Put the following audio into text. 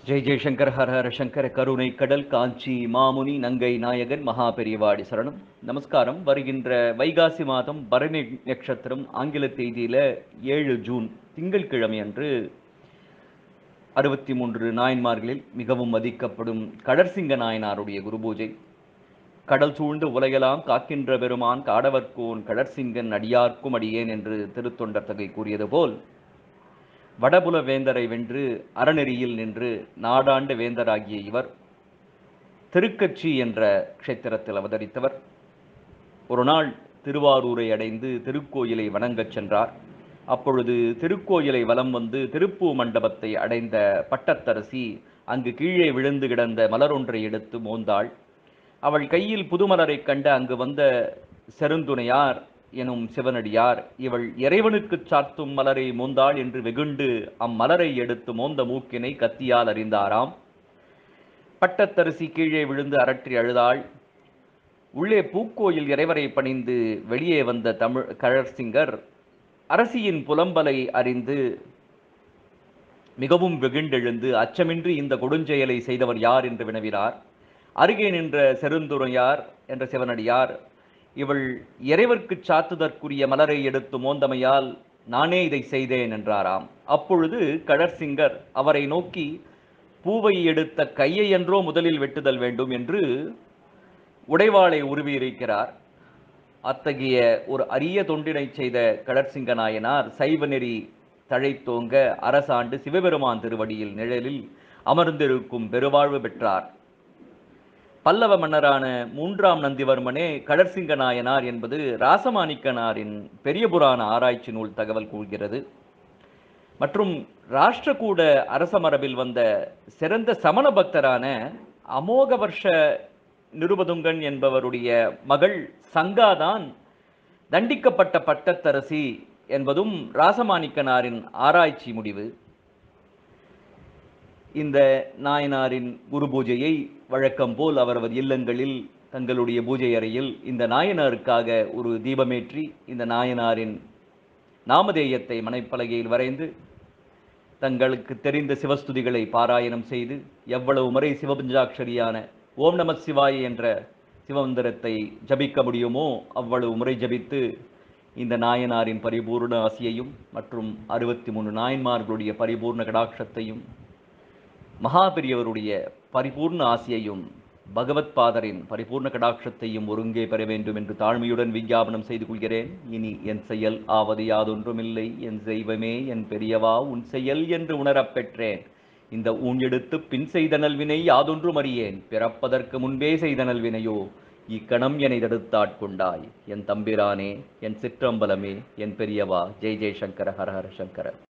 ஜெய் ஜெய்சங்கர் ஹர ஹர சங்கர கருணை கடல் காஞ்சி மாமுனி நங்கை நாயகன் மகா பெரியவாடி சரணம் நமஸ்காரம் வருகின்ற வைகாசி மாதம் பரணி நட்சத்திரம் ஆங்கில தேதியில ஏழு ஜூன் திங்கட்கிழமை அன்று அறுபத்தி மூன்று நாயன்மார்களில் மிகவும் மதிக்கப்படும் கடற்சிங்க நாயனாருடைய குரு பூஜை கடல் சூழ்ந்து உலகெல்லாம் காக்கின்ற பெருமான் காடவர்கோன் கடற்சிங்கன் அடியார்க்கும் அடியேன் என்று திருத்தொண்டர் தகை கூறியது போல் வடபுல வேந்தரை வென்று அறநெறியில் நின்று நாடாண்டு வேந்தராகிய இவர் திருக்கட்சி என்ற க்ஷேத்திரத்தில் அவதரித்தவர் ஒரு நாள் திருவாரூரை அடைந்து திருக்கோயிலை வணங்கச் சென்றார் அப்பொழுது திருக்கோயிலை வலம் வந்து திருப்பூ மண்டபத்தை அடைந்த பட்டத்தரசி அங்கு கீழே விழுந்து கிடந்த மலரொன்றை எடுத்து மோந்தாள் அவள் கையில் புதுமலரைக் கண்ட அங்கு வந்த செருந்துணையார் எனும் சிவனடியார் இவள் இறைவனுக்கு சாத்தும் மலரை மோந்தாள் என்று வெகுண்டு அம்மலரை எடுத்து மோந்த மூக்கினை கத்தியால் அறிந்தாராம் பட்டத்தரிசி கீழே விழுந்து அரற்றி அழுதாள் உள்ளே பூக்கோயில் இறைவரை பணிந்து வெளியே வந்த தமிழ் கழற்சிங்கர் அரசியின் புலம்பலை அறிந்து மிகவும் வெகுண்டெழுந்து அச்சமின்றி இந்த கொடுஞ்செயலை செய்தவர் யார் என்று வினவினார் அருகே நின்ற செருந்துரையார் என்ற சிவனடியார் இவள் இறைவர்க்கு சாத்துதற்குரிய மலரை எடுத்து மோந்தமையால் நானே இதை செய்தேன் என்றாராம் அப்பொழுது கடற்சிங்கர் அவரை நோக்கி பூவை எடுத்த கையை என்றோ முதலில் வெட்டுதல் வேண்டும் என்று உடைவாளை உருவியிருக்கிறார் அத்தகைய ஒரு அரிய தொண்டினை செய்த கடற்சிங்க நாயனார் சைவ நெறி தழைத்தோங்க அரசாண்டு சிவபெருமான் திருவடியில் நிழலில் அமர்ந்திருக்கும் பெருவாழ்வு பெற்றார் பல்லவ மன்னரான மூன்றாம் நந்திவர்மனே கடற்சிங்க நாயனார் என்பது ராசமாணிக்கனாரின் பெரிய புராண ஆராய்ச்சி நூல் தகவல் கூறுகிறது மற்றும் ராஷ்டிரகூட அரச மரபில் வந்த சிறந்த சமண பக்தரான அமோக வருஷ நிருபதுங்கன் என்பவருடைய மகள் சங்காதான் தண்டிக்கப்பட்ட பட்டத்தரசி என்பதும் ராசமாணிக்கனாரின் ஆராய்ச்சி முடிவு இந்த நாயனாரின் குரு பூஜையை வழக்கம் போல் அவரவர் இல்லங்களில் தங்களுடைய பூஜை அறையில் இந்த நாயனாருக்காக ஒரு தீபமேற்றி இந்த நாயனாரின் நாமதேயத்தை மனைப்பலகையில் வரைந்து தங்களுக்கு தெரிந்த சிவஸ்துதிகளை பாராயணம் செய்து எவ்வளவு முறை சிவபஞ்சாட்சரியான ஓம் நம சிவாய என்ற சிவமந்திரத்தை ஜபிக்க முடியுமோ அவ்வளவு முறை ஜபித்து இந்த நாயனாரின் பரிபூர்ண ஆசியையும் மற்றும் அறுபத்தி மூணு நாயன்மார்களுடைய பரிபூர்ண கடாட்சத்தையும் மகாபெரியவருடைய பரிபூர்ண ஆசியையும் பகவத் பாதரின் பரிபூர்ண கடாட்சத்தையும் ஒருங்கே பெற வேண்டும் என்று தாழ்மையுடன் விஞ்ஞாபனம் செய்து கொள்கிறேன் இனி என் செயல் ஆவது யாதொன்றுமில்லை என் செய்வமே என் பெரியவா உன் செயல் என்று உணரப் பெற்றேன் இந்த ஊன் எடுத்து பின் செய்த நல்வினை யாதொன்றும் அறியேன் பிறப்பதற்கு முன்பே செய்த நல்வினையோ இக்கணம் என்னை தடுத்தாட்கொண்டாய் என் தம்பிரானே என் சிற்றம்பலமே என் பெரியவா ஜெய் ஜெய் சங்கர ஹர ஹர சங்கர